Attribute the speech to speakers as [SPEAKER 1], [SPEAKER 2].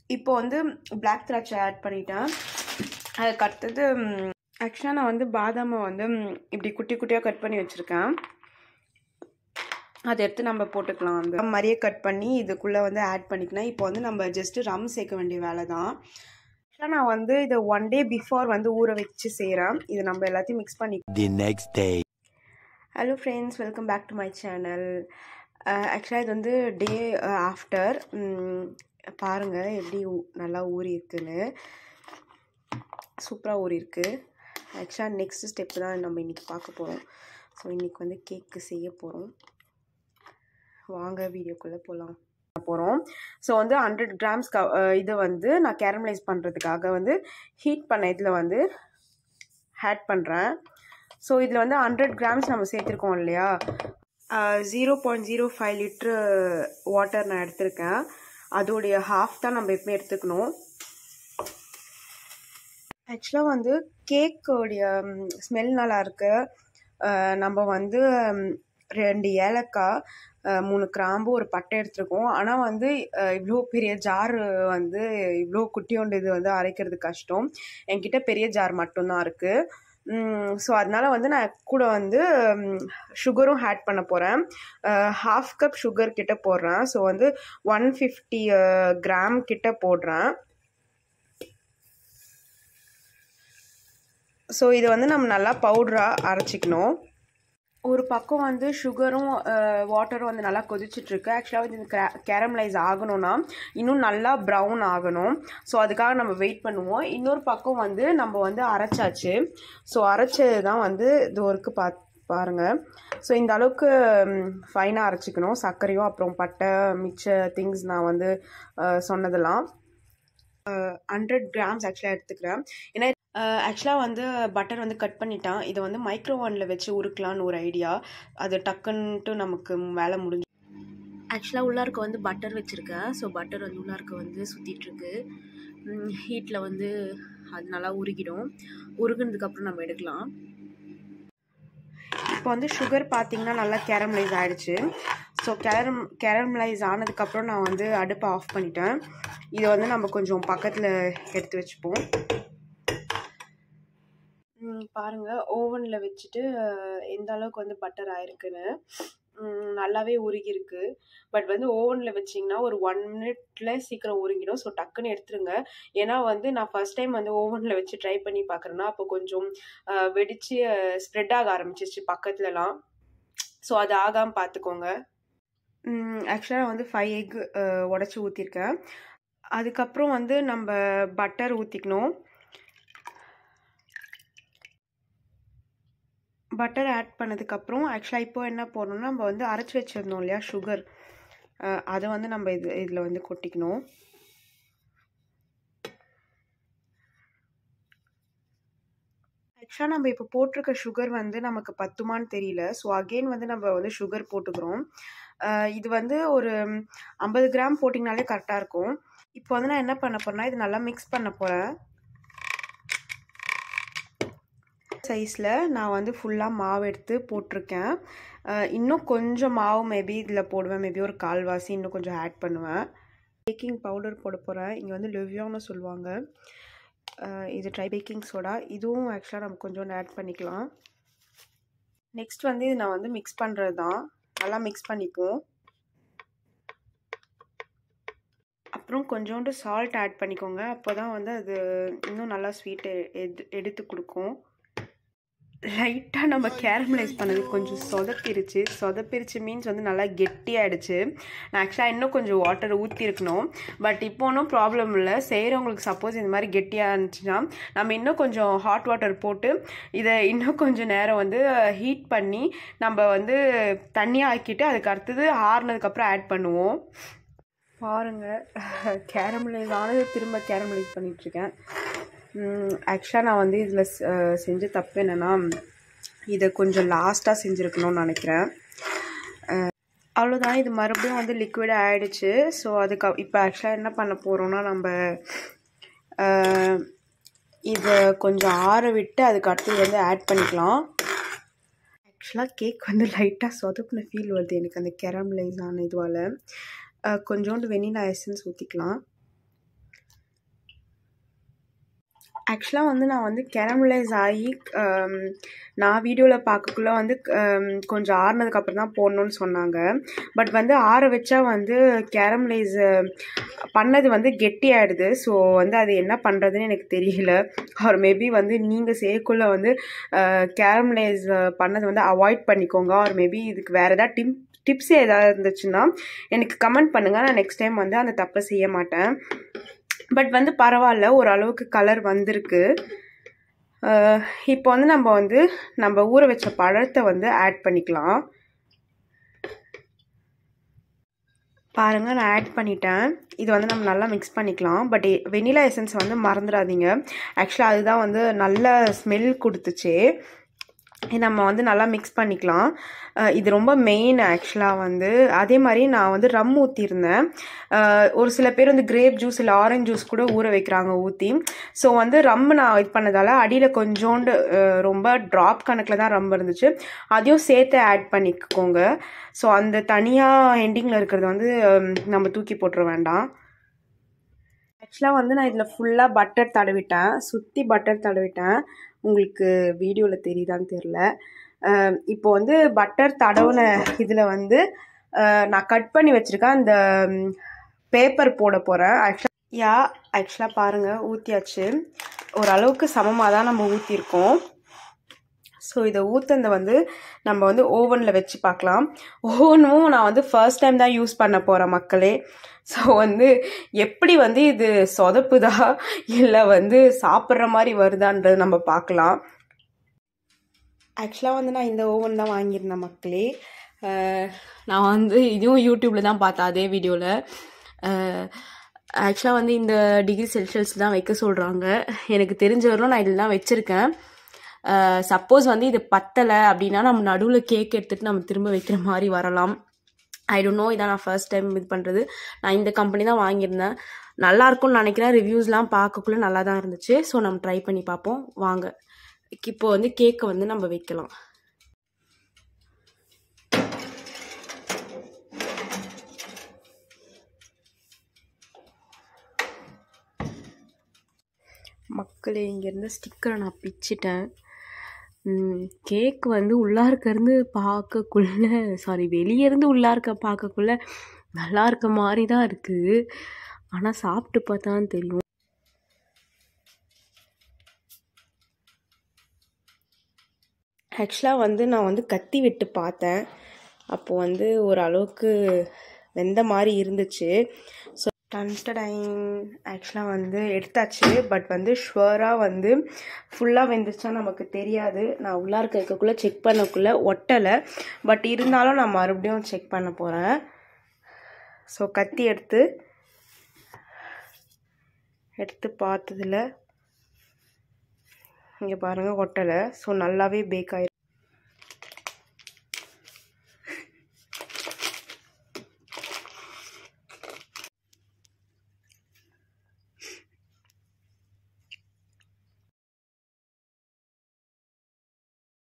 [SPEAKER 1] இப்போ வந்து பிளாக் திராட்சை ஆட் பண்ணிட்டேன் அதுக்கு அடுத்தது ஆக்சுவலாக நான் வந்து பாதாமை வந்து ம், இப்படி குட்டி குட்டியாக கட் பண்ணி வச்சுருக்கேன் அதை எடுத்து நம்ம போட்டுக்கலாம் அந்த மாதிரியே கட் பண்ணி இதுக்குள்ளே வந்து ஆட் பண்ணிக்கலாம் இப்போ வந்து நம்ம ஜஸ்ட்டு ரம் சேர்க்க வேண்டிய வேலை தான் ஆக்சுவலாக நான் வந்து இதை ஒன் டே பிஃபோர் வந்து ஊற வச்சு செய்கிறேன் இது நம்ம எல்லாத்தையும் மிக்ஸ் பண்ணி
[SPEAKER 2] The next day.
[SPEAKER 1] Hello friends welcome back to my channel ஆக்சுவலாக இது வந்து டே ஆஃப்டர் பாருங்கள் எப்படி ஊ- நல்லா ஊறி இருக்குன்னு சூப்பராக ஊறி இருக்கு ஆக்சுவலாக நெக்ஸ்ட் ஸ்டெப் தான் நம்ம இன்றைக்கி பார்க்க போகிறோம் ஸோ இன்றைக்கி வந்து கேக்கு செய்ய போகிறோம் வாங்க வீடியோக்குள்ளே போகலாம் போகிறோம் ஸோ வந்து ஹண்ட்ரட் கிராம்ஸ் க இதை வந்து நான் கேரமலைஸ் பண்ணுறதுக்காக வந்து ஹீட் பண்ண இதில் வந்து ஆட் பண்ணுறேன் ஸோ இதில் வந்து ஹண்ட்ரட் கிராம்ஸ் நம்ம சேர்த்துருக்கோம் இல்லையா zero point zero five litre water நான் எடுத்திருக்கேன் அதோடைய ஹாஃப் தான் நம்ம எப்பவுமே எடுத்துக்கணும் ஆக்சுவலாக வந்து கேக்கோடைய ஸ்மெல் நல்லா இருக்கு அஹ் நம்ம வந்து ம், ரெண்டு ஏலக்காய் அஹ், மூணு கிராம்பு ஒரு பட்டை எடுத்திருக்கோம் ஆனால் வந்து இவ்வளோ பெரிய ஜார் வந்து இவ்வளோ குட்டியோண்டு இது வந்து அரைக்கிறது கஷ்டம் என்கிட்ட பெரிய ஜார் மட்டும்தான் இருக்குது ஸோ அதனால வந்து நான் கூட வந்து சுகரும் ஆட் பண்ண போகிறேன் ஹாஃப் கப் சுகர் கிட்ட போடுறேன் ஸோ வந்து ஒன் ஃபிஃப்டி கிராம் கிட்ட போடுறேன் ஸோ இதை வந்து நம்ம நல்லா பவுடராக அரைச்சிக்கணும் ஒரு பக்கம் வந்து சுகரும் வாட்டரும் வந்து நல்லா கொதிச்சிட்ருக்கு ஆக்சுவலாக வந்து இந்த கேரமலைஸ் ஆகணும்னா இன்னும் நல்லா ப்ரௌன் ஆகணும் ஸோ அதுக்காக நம்ம வெயிட் பண்ணுவோம் இன்னொரு பக்கம் வந்து நம்ம வந்து அரைச்சாச்சு ஸோ அரைச்சது தான் வந்து இது ஒருக்கு பா பாருங்கள் ஸோ இந்த அளவுக்கு ஃபைனாக அரைச்சிக்கணும் சர்க்கரையும் அப்புறம் பட்டை மிச்ச திங்ஸ் நான் வந்து அஹ், சொன்னதெல்லாம் ஹண்ட்ரட் கிராம்ஸ் ஆக்சுவலாக எடுத்துக்கிறேன் ஏன்னா ஆக்சுவலாக வந்து பட்டர் வந்து கட் பண்ணிட்டான் இதை வந்து மைக்ரோ ஓவனில் வச்சு உருக்கலான்னு ஒரு ஐடியா அது டக்குன்ட்டு நமக்கு வேலை முடிஞ்சு ஆக்சுவலாக உள்ளார்க்கு வந்து பட்டர் வச்சுருக்கேன் ஸோ பட்டர் வந்து உள்ளார்க்கு வந்து சுற்றிட்டுருக்கு ஹீட்டில் வந்து அது நல்லா உருகிடும் உருகுனதுக்கப்புறம் நம்ம எடுக்கலாம் இப்போ வந்து சுகர் பார்த்தீங்கன்னா நல்லா கேரமலைஸ் ஆயிடுச்சு ஸோ கேரம் கேரமலைஸ் ஆனதுக்கப்புறம் நான் வந்து அடுப்பை ஆஃப் பண்ணிட்டேன் இதை வந்து நம்ம கொஞ்சம் பக்கத்தில் எடுத்து வச்சுப்போம் ம், பாருங்க ஓவனில் வச்சுட்டு அஹ், எந்த அளவுக்கு வந்து பட்டர் ஆயிருக்குன்னு ம், நல்லாவே உருகிருக்கு பட் வந்து ஓவனில் வச்சிங்கன்னா ஒரு ஒன் மினிட்ல சீக்கிரம் உருகிடும் ஸோ டக்குன்னு எடுத்துருங்க ஏன்னா வந்து நான் ஃபர்ஸ்ட் டைம் வந்து ஓவனில் வச்சு ட்ரை பண்ணி பார்க்குறேன்னா அப்போ கொஞ்சம் அஹ், வெடிச்சு ஸ்ப்ரெட் ஆக ஆரம்பிச்சிருச்சு பக்கத்துலலாம் ஸோ அது ஆகாமல் பார்த்துக்கோங்க ஆக்சுவலாக வந்து ஃபைவ் எக் உடச்சி ஊற்றிருக்கேன் அதுக்கப்புறம் வந்து நம்ம பட்டர் ஊற்றிக்கணும் பட்டர் ஆட் பண்ணதுக்கப்புறம் ஆக்சுவலாக இப்போ என்ன போடணும்னா நம்ம வந்து அரைச்சி வச்சிருந்தோம் இல்லையா சுகர் அதை வந்து நம்ம இது இதில் வந்து கொட்டிக்கணும் ஆக்சுவலாக நம்ம இப்போ போட்டிருக்க சுகர் வந்து நமக்கு பத்துமான்னு தெரியல ஸோ அகெயின் வந்து நம்ம வந்து சுகர் போட்டுக்கிறோம் அஹ் இது வந்து ஒரு ஐம்பது கிராம் போட்டிங்கனாலே கரெக்டாக இருக்கும் இப்போ வந்து நான் என்ன பண்ண போறேன்னா இது நல்லா மிக்ஸ் பண்ண போகிறேன் சைஸில் நான் வந்து ஃபுல்லாக மாவு எடுத்து போட்டிருக்கேன் அஹ் இன்னும் கொஞ்சம் மாவு மேபி இதில் போடுவேன் மேபி ஒரு கால்வாசி இன்னும் கொஞ்சம் ஆட் பண்ணுவேன் பேக்கிங் பவுடர் போட போகிறேன் இங்கே வந்து லிவ்யோன்னு சொல்லுவாங்க அஹ் இது ட்ரை பேக்கிங் சோடா இதுவும் ஆக்சுவலாக நம்ம கொஞ்சோண்டு ஆட் பண்ணிக்கலாம் நெக்ஸ்ட் வந்து இது நான் வந்து மிக்ஸ் பண்ணுறது தான் நல்லா மிக்ஸ் பண்ணிப்போம் அப்புறம் கொஞ்சோண்டு சால்ட் ஆட் பண்ணிக்கோங்க அப்போ தான் வந்து அது இன்னும் நல்லா ஸ்வீட் எடு எடுத்து கொடுக்கும் லைட்டாக நம்ம கேரமலைஸ் பண்ணது கொஞ்சம் சொதப்பிருச்சு சொதப்பிருச்சு மீன்ஸ் வந்து நல்லா கெட்டியாயிடுச்சு நான் ஆக்சுவலாக இன்னும் கொஞ்சம் வாட்டர் ஊற்றிருக்கணும் பட் இப்போ ஒன்றும் ப்ராப்ளம் இல்லை செய்கிறவங்களுக்கு சப்போஸ் இந்த மாதிரி கெட்டியாக இருந்துச்சுன்னா நம்ம இன்னும் கொஞ்சம் ஹாட் வாட்டர் போட்டு இதை இன்னும் கொஞ்சம் நேரம் வந்து ஹீட் பண்ணி நம்ம வந்து தண்ணியாக ஆக்கிட்டு அதுக்கு அடுத்தது ஆறுனதுக்கப்புறம் ஆட் பண்ணுவோம் பாருங்கள் கேரமலைஸ் ஆனது திரும்ப கேரமலைஸ் பண்ணிகிட்ருக்கேன் ஆக்சுவலாக நான் வந்து இதில் செஞ்ச தப்பு என்னென்னா இதை கொஞ்சம் லாஸ்ட்டாக செஞ்சுருக்கணும்னு நினைக்கிறேன் அஹ் அவ்வளோதான் இது மறுபடியும் வந்து லிக்விட் ஆகிடுச்சு ஸோ அதுக்கு இப்போ ஆக்சுவலாக என்ன பண்ண போகிறோம்னா நம்ம அஹ், இதை கொஞ்சம் ஆற விட்டு அதுக்கு அடுத்தது வந்து ஆட் பண்ணிக்கலாம் ஆக்சுவலாக கேக் வந்து லைட்டாக சொதப்புன ஃபீல் வருது எனக்கு அந்த கேரமலைஸ் ஆன இதுவால் கொஞ்சோண்டு வெனிலா எசன்ஸ் ஊற்றிக்கலாம் ஆக்சுவலாக வந்து நான் வந்து கேரமலைஸ் ஆகி ஆம், நான் வீடியோவில் பார்க்கக்குள்ள வந்து ஆம், கொஞ்சம் ஆறுனதுக்கு அப்புறம் தான் போடணும்னு சொன்னாங்க பட் வந்து ஆற வச்சா வந்து கேரமலைஸ் பண்ணது வந்து கெட்டி ஆயிடுது ஸோ வந்து அது என்ன பண்ணுறதுன்னு எனக்கு தெரியல ஆர் மேபி வந்து நீங்கள் செய்யக்குள்ள வந்து கேரமலைஸ் பண்ணது வந்து அவாய்ட் பண்ணிக்கோங்க ஆர் மேபி இதுக்கு வேறு ஏதாவது டிப் டிப்ஸ் ஏதாவது இருந்துச்சுன்னா எனக்கு கமெண்ட் பண்ணுங்கள் நான் நெக்ஸ்ட் டைம் வந்து அந்த தப்பை செய்ய மாட்டேன் பட் வந்து பரவாயில்ல ஓரளவுக்கு கலர் வந்திருக்கு அஹ் இப்போ வந்து நம்ம வந்து நம்ம ஊற வச்ச பழத்தை வந்து ஆட் பண்ணிக்கலாம் பாருங்கள் நான் ஆட் பண்ணிட்டேன் இது வந்து நம்ம நல்லா மிக்ஸ் பண்ணிக்கலாம் பட் வெனிலா எசன்ஸ் வந்து மறந்துடாதீங்க ஆக்சுவலாக அதுதான் வந்து நல்ல ஸ்மெல் கொடுத்துச்சு இது நம்ம வந்து நல்லா மிக்ஸ் பண்ணிக்கலாம் அஹ் இது ரொம்ப மெயின் ஆக்சுவலாக வந்து அதே மாதிரி நான் வந்து ரம் ஊற்றிருந்தேன் ஒரு சில பேர் வந்து கிரேப் ஜூஸ் இல்லை ஆரஞ்சு ஜூஸ் கூட ஊற வைக்கிறாங்க ஊற்றி ஸோ வந்து ரம் நான் இது பண்ணதால் அடியில் கொஞ்சோண்டு அஹ் ரொம்ப ட்ராப் கணக்கில் தான் ரம் இருந்துச்சு அதையும் சேர்த்து ஆட் பண்ணிக்கோங்க ஸோ அந்த தனியாக எண்டிங்கில் இருக்கிறது வந்து ஹம், நம்ம தூக்கி போட்டுற வேண்டாம் ஆக்சுவலாக வந்து நான் இதில் ஃபுல்லாக பட்டர் தடவிட்டேன் சுற்றி பட்டர் தடவிட்டேன் உங்களுக்கு வீடியோவில் தெரியுதான்னு தெரில இப்போ வந்து பட்டர் தடவின இதில் வந்து அஹ், நான் கட் பண்ணி வச்சுருக்கேன் அந்த பேப்பர் போட போகிறேன் ஆக்சுவலாக யா ஆக்சுவலாக பாருங்கள் ஊற்றியாச்சு ஓரளவுக்கு சமமாக தான் நம்ம ஊற்றிருக்கோம் ஸோ இதை ஊற்றுனதை வந்து நம்ம வந்து ஓவனில் வச்சு பார்க்கலாம் ஓவனும் நான் வந்து ஃபர்ஸ்ட் டைம் தான் யூஸ் பண்ண போகிறேன் மக்களே ஸோ வந்து எப்படி வந்து இது சொதப்புதா இல்லை வந்து சாப்பிட்ற மாதிரி வருதான்றது நம்ம பார்க்கலாம் ஆக்சுவலாக வந்து நான் இந்த ஓவன் தான் வாங்கியிருந்தேன் மக்களே அஹ் நான் வந்து இதுவும் யூடியூப்பில் தான் பார்த்தேன் அதே வீடியோவில் ஆக்சுவலாக வந்து இந்த டிகிரி செல்சியஸ் தான் வைக்க சொல்கிறாங்க எனக்கு தெரிஞ்ச வரலும் நான் இதில் தான் வச்சுருக்கேன் சப்போஸ் வந்து இது பத்தலை அப்படின்னா நம்ம நடுவில் கேக் எடுத்துகிட்டு நம்ம திரும்ப வைக்கிற மாதிரி வரலாம் ஐ டோன்ட் நோ இதான் நான் ஃபர்ஸ்ட் டைம் இது பண்ணுறது நான் இந்த கம்பெனி தான் வாங்கியிருந்தேன் நல்லா இருக்கும்னு நினைக்கிறேன் ரிவ்யூஸ்லாம் பார்க்கக்குள்ள நல்லா தான் இருந்துச்சு ஸோ நம்ம ட்ரை பண்ணி பார்ப்போம் வாங்க இப்போ வந்து கேக்கை வந்து நம்ம வைக்கலாம் மக்களே இங்கேருந்து ஸ்டிக்கரை நான் பிச்சிட்டேன் கேக் வந்து உள்ளார்க்க இருந்து பார்க்கக்குள்ள சாரி வெளியே இருந்து உள்ளார்க்க பார்க்கக்குள்ள நல்லா இருக்க மாதிரி தான் இருக்குது ஆனால் சாப்பிட்டு பார்த்தா தான் தெரியும் ஆக்சுவலாக வந்து நான் வந்து கத்தி விட்டு பார்த்தேன் அப்போது வந்து ஓரளவுக்கு வெந்த மாதிரி இருந்துச்சு ஸோ டன்டடைன் ஆக்சுவலாக வந்து எடுத்தாச்சு பட் வந்து ஷுவராக வந்து ஃபுல்லாக வெந்துச்சா நமக்கு தெரியாது நான் உள்ளார இருக்கக்குள்ளே செக் பண்ணக்குள்ளே ஒட்டலை பட் இருந்தாலும் நான் மறுபடியும் செக் பண்ண போகிறேன் ஸோ கத்தி எடுத்து எடுத்து பார்த்ததில் இங்கே பாருங்கள் ஒட்டலை ஸோ நல்லாவே பேக் ஆயிருக்கு